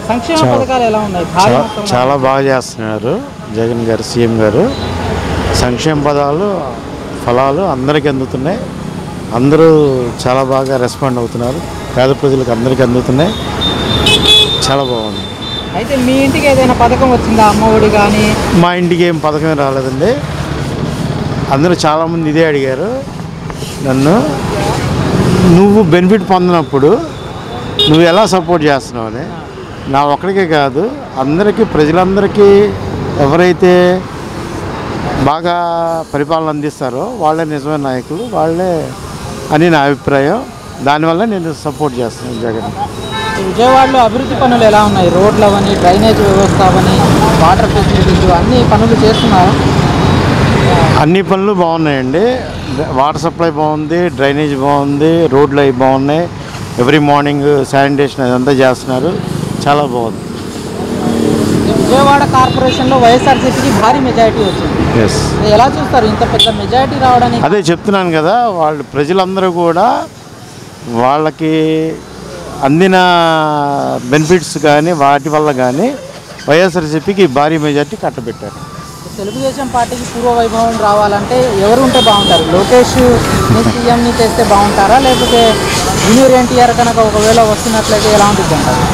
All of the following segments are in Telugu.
సంక్షేమ చాలా- పథకాలు ఎలా ఉన్నాయి భారీ చా- మొత్తంలో చాలా బాగా చేస్తున్నారు జగన్ గారు సీఎం గారు సంక్షేమ పదాలు ఫలాలు అందరికీ అందుతున్నాయి అందరూ చాలా బాగా రెస్పాండ్ అవుతున్నారు పేద ప్రజలకు అందరికీ అందుతున్నాయి చాలా బాగుంది అయితే మీ ఇంటికి ఏదైనా పథకం వచ్చిందా అమ్మఒడి కానీ మా ఇంటికి ఏం పథకం రాలేదండి అందరూ చాలామంది ఇదే అడిగారు నన్ను నువ్వు బెనిఫిట్ పొందినప్పుడు నువ్వు ఎలా సపోర్ట్ చేస్తున్నావు అని నా ఒక్కడికే కాదు అందరికీ ప్రజలందరికీ ఎవరైతే బాగా పరిపాలన అందిస్తారో వాళ్ళే నిజమైన నాయకులు వాళ్ళే అని నా అభిప్రాయం దానివల్ల నేను సపోర్ట్ చేస్తున్నాను జగన్ విజయవాడలో అభివృద్ధి పనులు ఎలా ఉన్నాయి రోడ్లు అవని డ్రైనేజ్ వ్యవస్థ అవని వాటర్ ఫెసిలిటీస్ అన్ని పనులు చేస్తున్నారు అన్ని పనులు బాగున్నాయండి వాటర్ సప్లై బాగుంది డ్రైనేజ్ బాగుంది రోడ్లు అవి బాగున్నాయి ఎవ్రీ మార్నింగ్ శానిటేషన్ అదంతా చేస్తున్నారు చాలా బాగుంది విజయవాడ కార్పొరేషన్లో వైఎస్ఆర్సీపీకి భారీ మెజారిటీ వచ్చింది ఎస్ ఎలా చూస్తారు ఇంత పెద్ద మెజారిటీ రావడానికి అదే చెప్తున్నాను కదా వాళ్ళు ప్రజలందరూ కూడా వాళ్ళకి అందిన బెనిఫిట్స్ కానీ వాటి వల్ల కానీ వైఎస్ఆర్సీపీకి భారీ మెజార్టీ కట్టబెట్టారు తెలుగుదేశం పార్టీకి పూర్వ వైభవం రావాలంటే ఎవరు ఉంటే బాగుంటారు లోకేష్ ని సీఎంని చేస్తే బాగుంటారా లేకపోతే జూనియర్ ఎన్టీఆర్ కనుక ఒకవేళ వస్తున్నట్లయితే ఎలా ఉంటుంది అంటారు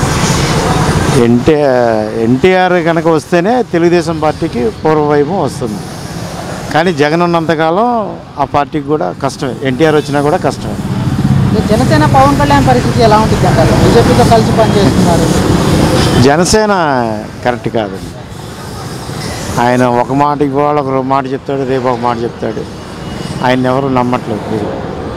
ఎన్టీఆర్ ఎన్టీఆర్ కనుక వస్తేనే తెలుగుదేశం పార్టీకి పూర్వవైభవం వస్తుంది కానీ జగన్ ఉన్నంతకాలం ఆ పార్టీకి కూడా కష్టమే ఎన్టీఆర్ వచ్చినా కూడా కష్టమే ఇక జనసేన పవన్ కళ్యాణ్ పరిస్థితి ఎలా ఉంటుంది అంటారు బీజేపీతో కలిసి పనిచేస్తున్నారు జనసేన కరెక్ట్ కాదండి ఆయన ఒక మాటకి వాళ్ళు ఒక మాట చెప్తాడు రేపు ఒక మాట చెప్తాడు ఆయన ఎవరు నమ్మట్లేదు ప్రజలు.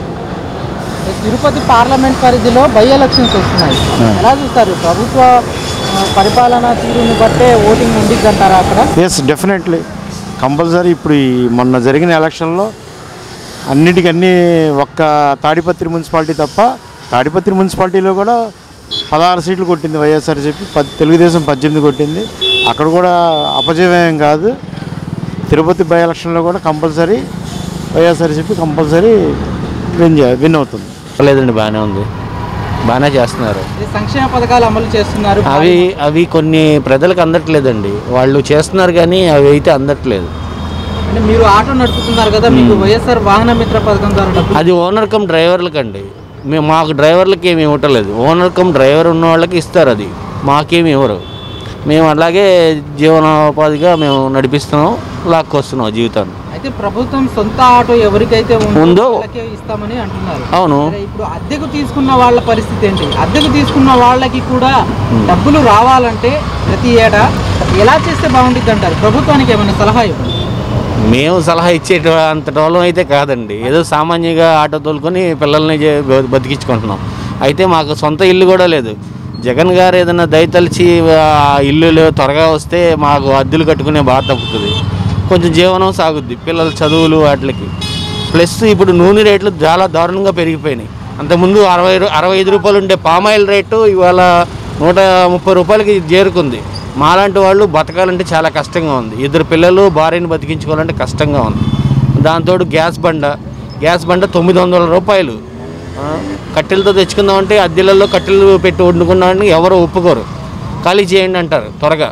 తిరుపతి పార్లమెంట్ పరిధిలో బై ఎలక్షన్స్ వస్తున్నాయి ఎలా చూస్తారు ప్రభుత్వ ఆ, పరిపాలన తీరుని బట్టే ఓటింగ్ ఉండిద్ది అంటారా అక్కడ ఎస్ డెఫినెట్లీ కంపల్సరీ ఇప్పుడు ఈ మొన్న జరిగిన ఎలక్షన్లో అన్నిటికన్నీ ఒక్క తాడిపత్రి మున్సిపాలిటీ తప్ప తాడిపత్రి మున్సిపాలిటీలో కూడా పదహారు సీట్లు కొట్టింది వైఎస్ఆర్సీపీ పద్ తెలుగుదేశం పద్దెనిమిది కొట్టింది అక్కడ కూడా అపజయం కాదు తిరుపతి బై ఎలక్షన్లో కూడా కంపల్సరీ వైఎస్ఆర్సీపీ కంపల్సరీ విన్ చే- విన్ అవుతుంది లేదండి బాగానే ఉంది బాగానే చేస్తున్నారు ఇది సంక్షేమ పథకాలు అమలు చేస్తున్నారు అవి అవి కొన్ని ప్రజలకు అందట్లేదండి వాళ్ళు చేస్తున్నారు కానీ అవి అయితే అందట్లేదు అంటే మీరు ఆటో నడుపుతున్నారు కదా మీకు వైఎస్ఆర్ వాహన మిత్ర పథకం ద్వారా డబ్బులు అది ఓనర్ కమ్ డ్రైవర్లకండి మేము మాకు డ్రైవర్లకి ఏమి ఇవ్వటలేదు ఓనర్ కమ్ డ్రైవర్ ఉన్న వాళ్ళకి ఇస్తారు అది మాకేమి ఇవ్వరు మేము అలాగే జీవనోపాధిగా మేము నడిపిస్తున్నాం లాక్కొస్తున్నాం జీవితాన్ని అయితే ప్రభుత్వం సొంత ఆటో ఎవరికైతే ఉందో ఉందో వాళ్ళకే ఇస్తామని అంటున్నారు అవును మరి ఇప్పుడు అద్దెకు తీసుకున్న వాళ్ళ పరిస్థితి ఏంటి అద్దెకు తీసుకున్న వాళ్ళకి కూడా డబ్బులు రావాలంటే ప్రతి ఏటా ఎలా చేస్తే బాగుంటుంది అంటారు ప్రభుత్వానికి ఏమైనా సలహా ఇవ్వండి మేము సలహా ఇచ్చేట అంత టోలం అయితే కాదండి ఏదో సామాన్యంగా ఆటో తోలుకొని పిల్లల్ని జే- బ- బతికించుకుంటున్నాం అయితే మాకు సొంత ఇల్లు కూడా లేదు జగన్ గారు ఏదైనా దయతలిచి ఆ ఇల్లు త్వరగా వస్తే మాకు అద్దెలు కట్టుకునే బాధ తప్పుతుంది కొంచెం జీవనం సాగుద్ది పిల్లల చదువులు వాటికి ప్లస్ ఇప్పుడు నూనె రేట్లు చాలా దారుణంగా పెరిగిపోయినాయి అంతకుముందు అరవై రూ- అరవై ఐదు రూపాయలు ఉండే పామాయిల్ రేటు ఇవాళ నూట ముప్పై రూపాయలకి చేరుకుంది మాలాంటి వాళ్ళు బతకాలంటే చాలా కష్టంగా ఉంది ఇద్దరు పిల్లలు భార్యని బతికించుకోవాలంటే కష్టంగా ఉంది దాంతో గ్యాస్ బండ గ్యాస్ బండ తొమ్మిది వందల రూపాయలు ఆ, కట్టెలతో తెచ్చుకుందామంటే అద్దెలలో కట్టెలు పెట్టి వండుకున్నామని ఎవరు ఒప్పుకోరు ఖాళీ చేయండి అంటారు త్వరగా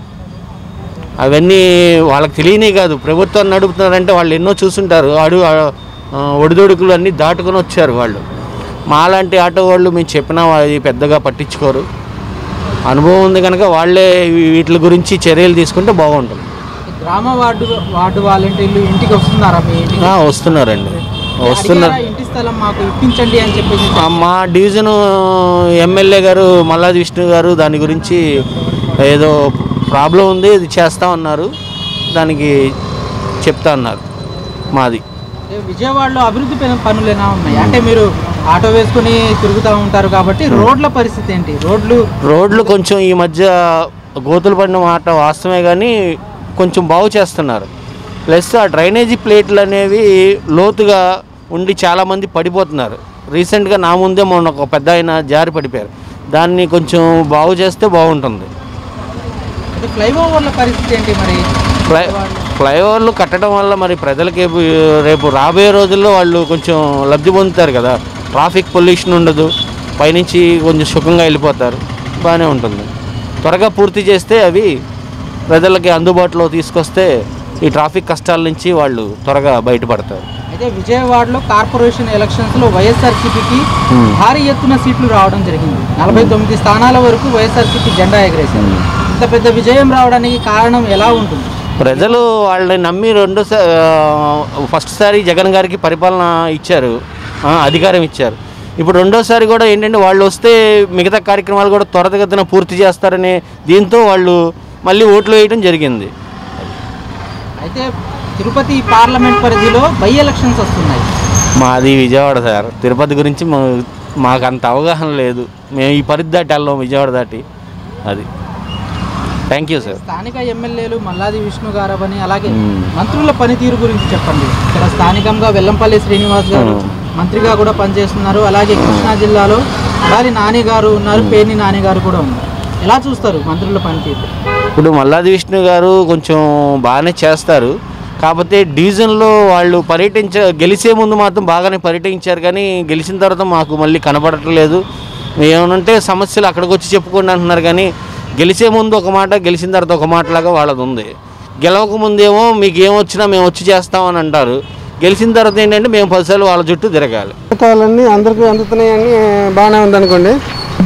అవన్నీ వాళ్ళకి తెలియనే కాదు ప్రభుత్వం నడుపుతున్నారంటే వాళ్ళు ఎన్నో చూసుంటారు అడు ఆ, ఒడిదొడుకులు అన్నీ దాటుకొని వచ్చారు వాళ్ళు మాలాంటి ఆటో వాళ్ళు మేము చెప్పినా అది పెద్దగా పట్టించుకోరు అనుభవం ఉంది కనుక వాళ్ళే వీ- వీటి గురించి చర్యలు తీసుకుంటే బాగుంటుంది గ్రామ వార్డు వార్డు వాలంటీర్లు ఇంటికి వస్తున్నారా మీ ఇంటికి ఆ, వస్తున్నారండి వస్తున్నారు అడిగారా ఇంటి స్థలం మాకు ఇప్పించండి అని చెప్పేసి ఆ, మా డివిజన్ ఎమ్మెల్యే గారు మల్లాది విష్ణు గారు దాని గురించి ఏదో ప్రాబ్లం ఉంది ఇది చేస్తా ఉన్నారు దానికి చెప్తా అన్నారు మాది అంటే విజయవాడలో అభివృద్ధి పని- పనులు ఎలా ఉన్నాయి అంటే మీరు ఆటో వేసుకుని తిరుగుతూ ఉంటారు కాబట్టి రోడ్ల పరిస్థితి ఏంటి రోడ్లు రోడ్లు కొంచెం ఈ మధ్య గోతులు పడిన మాట వాస్తవమే కానీ కొంచెం బాగు చేస్తున్నారు ప్లస్ ఆ డ్రైనేజీ ప్లేట్లు అనేవి లోతుగా ఉండి చాలామంది పడిపోతున్నారు రీసెంట్గా నా ముందే మొన్న ఒక పెద్ద ఆయన జారి పడిపోయారు దాన్ని కొంచెం బాగు చేస్తే బాగుంటుంది అంటే ఫ్లైఓవర్ల పరిస్థితి ఏంటి మరి ఫ్లై ఫ్లైఓవర్లు కట్టడం వల్ల మరి ప్రజలకి రేపు- రేపు రాబోయే రోజుల్లో వాళ్ళు కొంచెం లబ్ధి పొందుతారు కదా ట్రాఫిక్ పొల్యూషన్ ఉండదు పైనుంచి కొంచెం సుఖంగా వెళ్ళిపోతారు బాగానే ఉంటుంది త్వరగా పూర్తి చేస్తే అవి ప్రజలకి అందుబాటులో తీసుకొస్తే ఈ ట్రాఫిక్ కష్టాల నుంచి వాళ్ళు త్వరగా బయటపడతారు అయితే విజయవాడలో కార్పొరేషన్ ఎలక్షన్స్ లో వైఎస్ఆర్సీపీకి Hmm. భారీ ఎత్తున సీట్లు రావడం జరిగింది నలభై తొమ్మిది స్థానాల వరకు వైఎస్ఆర్సీపీ జెండా ఎగరేశారు ఇంత పెద్ద విజయం రావడానికి కారణం ఎలా ఉంటుంది ప్రజలు వాళ్ళని నమ్మి రెండు సా- ఆ, ఫస్ట్ సారి జగన్ గారికి పరిపాలన ఇచ్చారు ఆ, అధికారం ఇచ్చారు ఇప్పుడు రెండోసారి కూడా ఏంటంటే వాళ్ళు వస్తే మిగతా కార్యక్రమాలు కూడా త్వరగతిన పూర్తి చేస్తారనే దీంతో వాళ్ళు మళ్ళీ ఓట్లు వేయడం జరిగింది అయితే తిరుపతి పార్లమెంట్ పరిధిలో బై ఎలక్షన్స్ వస్తున్నాయి మాది విజయవాడ సార్ తిరుపతి గురించి మా- మాకు అంత అవగాహన లేదు మేము ఈ పరిధి దాటి వెళ్ళాం విజయవాడ దాటి అది థ్యాంక్ యూ సార్ స్థానిక ఎమ్మెల్యేలు మల్లాది విష్ణు గారవని అలాగే మ్మ్. మంత్రుల పనితీరు గురించి చెప్పండి ఇక్కడ స్థానికంగా వెల్లంపల్లి శ్రీనివాస్ గారు మ్మ్. మంత్రిగా కూడా పనిచేస్తున్నారు అలాగే కృష్ణా జిల్లాలో గాలి నాని గారు ఉన్నారు పేర్ని నాని గారు కూడా ఉన్నారు ఎలా చూస్తారు మంత్రుల పనితీరు ఇప్పుడు మల్లాది విష్ణు గారు కొంచెం బాగానే చేస్తారు కాకపోతే డివిజన్లో వాళ్ళు పర్యటించ గెలిచే ముందు మాత్రం బాగానే పర్యటించారు కానీ గెలిచిన తర్వాత మాకు మళ్ళీ కనపడట్లేదు ఏమనంటే సమస్యలు అక్కడికి వచ్చి చెప్పుకోండి అంటున్నారు కానీ గెలిచే ముందు ఒక మాట గెలిచిన తర్వాత ఒక మాటలాగా వాళ్ళది ఉంది గెలవక ముందేమో మీకు ఏమొచ్చినా మేము వచ్చి చేస్తామని అంటారు గెలిచిన తర్వాత ఏంటంటే మేము పదిసార్లు వాళ్ళ చుట్టూ తిరగాలి పథకాలన్నీ అందరికీ అందుతున్నాయని బాగానే ఉందనుకోండి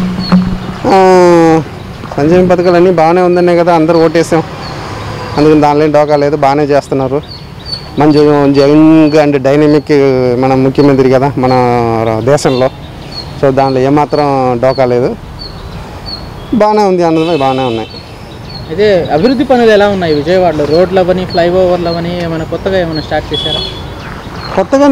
ఆ, సంక్షేమ పథకాలన్నీ బాగానే ఉందనే కదా అందరూ ఓటేసాం అందుకని దానిలో ఏం డోకా లేదు బాగానే చేస్తున్నారు మంచి యంగ్ అండ్ డైనమిక్ మన ముఖ్యమంత్రి కదా మన దేశంలో సో దానిలో ఏమాత్రం డోకా లేదు బాగానే ఉంది అందులో బాగానే ఉన్నాయి అయితే అభివృద్ధి పనులు ఎలా ఉన్నాయి విజయవాడలో రోడ్లు అవని ఫ్లైఓవర్లు అవని ఏమైనా కొత్తగా ఏమైనా స్టార్ట్ చేశారా కొత్తగా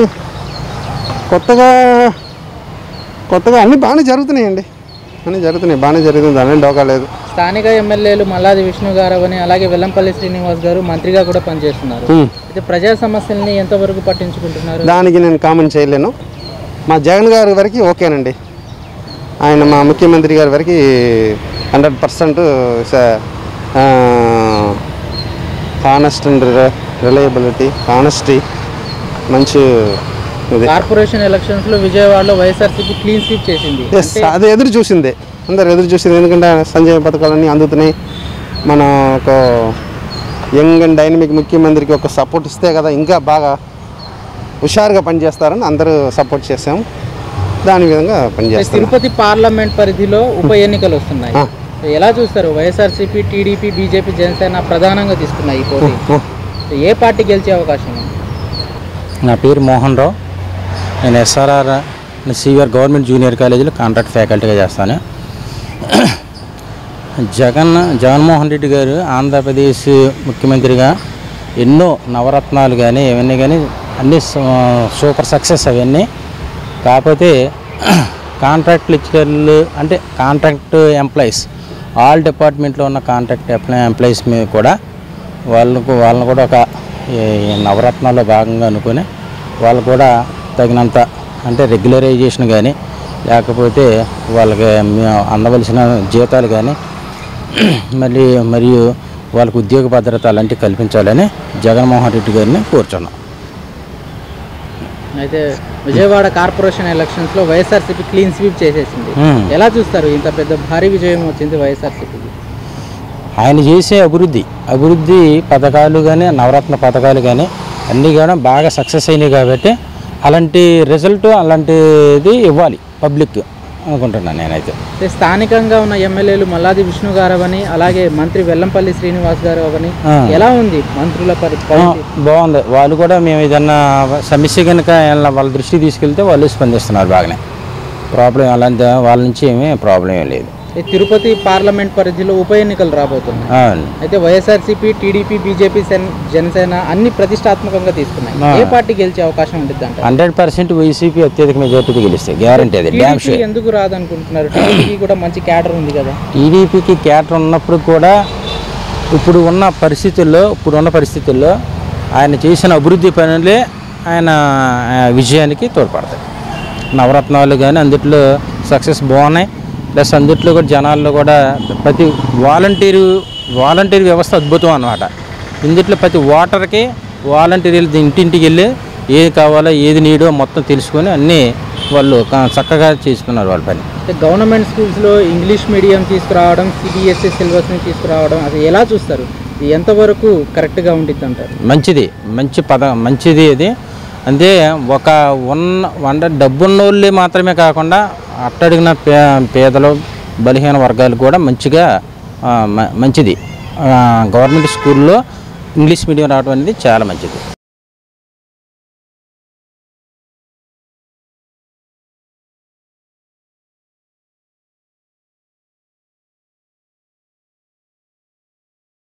కొత్తగా కొత్తగా అన్నీ బాగానే జరుగుతున్నాయండి అన్నీ జరుగుతున్నాయి బాగానే జరుగుతుంది దాని డోకా లేదు స్థానిక ఎమ్మెల్యేలు మల్లాది విష్ణు గారు అవని అలాగే వెల్లంపల్లి శ్రీనివాస్ గారు మంత్రిగా కూడా పనిచేస్తున్నారు హ్మ్. అయితే ప్రజా సమస్యల్ని ఎంతవరకు పట్టించుకుంటున్నారు దానికి నేను కామెంట్ చేయలేను మా జగన్ గారి వరకు ఓకేనండి ఆయన మా ముఖ్యమంత్రి గారి వరకు hundred percent honest and reliability honesty మంచి ఇది కార్పొరేషన్ ఎలక్షన్స్ లో విజయవాడలో వైఎస్ఆర్సీపీ క్లీన్ స్వీప్ చేసింది ఎస్ అది ఎదురు చూసిందే అందరు ఎదురు చూసింది ఎందుకంటే సంజయ్ పథకాలన్నీ అందుతున్నాయి మన ఒక యంగ్ అండ్ డైనమిక్ ముఖ్యమంత్రికి ఒక సపోర్ట్ ఇస్తే కదా ఇంకా బాగా హుషారుగా పనిచేస్తారని అందరూ సపోర్ట్ చేసాం దాని విధంగా పనిచేస్తాం తిరుపతి పార్లమెంట్ పరిధిలో ఉప ఎన్నికలు వస్తున్నాయి ఆ. ఎలా చూస్తారు వైఎస్ఆర్సీపీ టీడీపీ బీజేపీ జనసేన ప్రధానంగా తీసుకున్నాయి ఈ పోటీ ఏ పార్టీ గెలిచే అవకాశం ఉంది నా పేరు మోహన్ రావు నేను ఎస్ఆర్ఆర్ సివిఆర్ గవర్నమెంట్ జూనియర్ కాలేజీలో కాంట్రాక్ట్ ఫ్యాకల్టీగా చేస్తాను జగన్ జగన్మోహన్ రెడ్డి గారు ఆంధ్రప్రదేశ్ ముఖ్యమంత్రిగా ఎన్నో నవరత్నాలు కానీ ఇవన్నీ కానీ అన్నీ సూ- సూపర్ సక్సెస్ అవన్నీ కాకపోతే కాంట్రాక్ట్ లెక్చరర్లు అంటే కాంట్రాక్ట్ ఎంప్లాయీస్ ఆల్ డిపార్ట్మెంట్లో ఉన్న కాంట్రాక్ట్ ఎంప్లాయీస్ మీద కూడా వాళ్ళకు వాళ్ళని కూడా ఒక ఈ నవరత్నాల్లో భాగంగా అనుకుని వాళ్ళు కూడా తగినంత అంటే రెగ్యులరైజేషన్ కానీ లేకపోతే వాళ్ళకి మే- అందవలసిన జీతాలు కానీ మళ్ళీ మరియు వాళ్ళకు ఉద్యోగ భద్రత అలాంటివి కల్పించాలని జగన్మోహన్ రెడ్డి గారిని కోరుచున్నాం అయితే విజయవాడ కార్పొరేషన్ ఎలక్షన్స్ లో వైఎస్ఆర్సీపీ క్లీన్ స్వీప్ చేసేసింది Hmm. ఎలా చూస్తారు ఇంత పెద్ద భారీ విజయం వచ్చింది వైఎస్ఆర్సీపీకి ఆయన చేసే అభివృద్ధి అభివృద్ధి పథకాలు కానీ నవరత్న పథకాలు కానీ అన్నీ కూడా బాగా సక్సెస్ అయినాయి కాబట్టి అలాంటి రిజల్ట్ అలాంటిది ఇవ్వాలి పబ్లిక్ అనుకుంటున్నాను నేనైతే అయితే స్థానికంగా ఉన్న ఎమ్మెల్యేలు మల్లాది విష్ణు గారు అవని అలాగే మంత్రి వెల్లంపల్లి శ్రీనివాస్ గారు అవని ఆ. ఎలా ఉంది మంత్రుల పరి ఆ, పరిస్థితి? బాగుంది వాళ్ళు కూడా మేము ఏదన్నా సమస్య కనుక ఏమన్నా వాళ్ళ దృష్టికి తీసుకెళ్తే వాళ్ళు స్పందిస్తున్నారు బాగానే ప్రాబ్లం అలాంటి వాళ్ళ నుంచి ఏమీ ప్రాబ్లం ఏం లేదు ఈ తిరుపతి పార్లమెంట్ పరిధిలో ఉప ఎన్నికలు రాబోతున్నాయి అవును. అయితే వైఎస్ఆర్సీపీ టీడీపీ బీజేపీ సెన్- జనసేన అన్ని ప్రతిష్టాత్మకంగా తీసుకున్నాయి ఆ. ఏ పార్టీ గెలిచే అవకాశం ఉంటుంది అంటారు హండ్రెడ్ పర్సెంట్ వైసీపీ అత్యధిక మెజార్టీతో గెలుస్తాయి గ్యారంటీ అది డ్యామ్ టీడీపీ షూర్ ఎందుకు రాదనుకుంటున్నారు టీడీపీకి కూడా మంచి క్యాడర్ ఉంది కదా టీడీపీకి క్యాటర్ ఉన్నప్పుడు కూడా ఇప్పుడు ఉన్న పరిస్థితుల్లో ఇప్పుడు ఉన్న పరిస్థితుల్లో ఆయన చేసిన అభివృద్ధి పనులే ఆయన ఆ, విజయానికి తోడ్పడతాయి నవరత్నాలు కానీ అందుట్లో సక్సెస్ బాగున్నాయి ప్లస్ అందుట్లో కూడా జనాల్లో కూడా ప్రతి వాలంటీరు వాలంటీర్ వ్యవస్థ అద్భుతం అన్నమాట ఇందుట్లో ప్రతి ఓటర్కి వాలంటీర్లు ఇంటింటికి వెళ్ళి ఏది కావాలో ఏది నీడో మొత్తం తెలుసుకొని అన్నీ వాళ్ళు క- చక్కగా చేస్తున్నారు వాళ్ళ పని అంటే గవర్నమెంట్ స్కూల్స్లో ఇంగ్లీష్ మీడియం తీసుకురావడం సిబిఎస్ఈ సిలబస్ని తీసుకురావడం అది ఎలా చూస్తారు ఇది ఎంతవరకు కరెక్ట్గా ఉండిద్ది అంటారు మంచిది మంచి పద మంచిది ఇది అంటే ఒక ఉన్న అంటే డబ్బున్న వాళ్ళు మాత్రమే కాకుండా అట్టడిగిన పే పేదలు బలహీన వర్గాలు కూడా మంచిగా ఆ, మ- మంచిది ఆ, గవర్నమెంట్ స్కూల్లో ఇంగ్లీష్ మీడియం రావడం అనేది చాలా మంచిది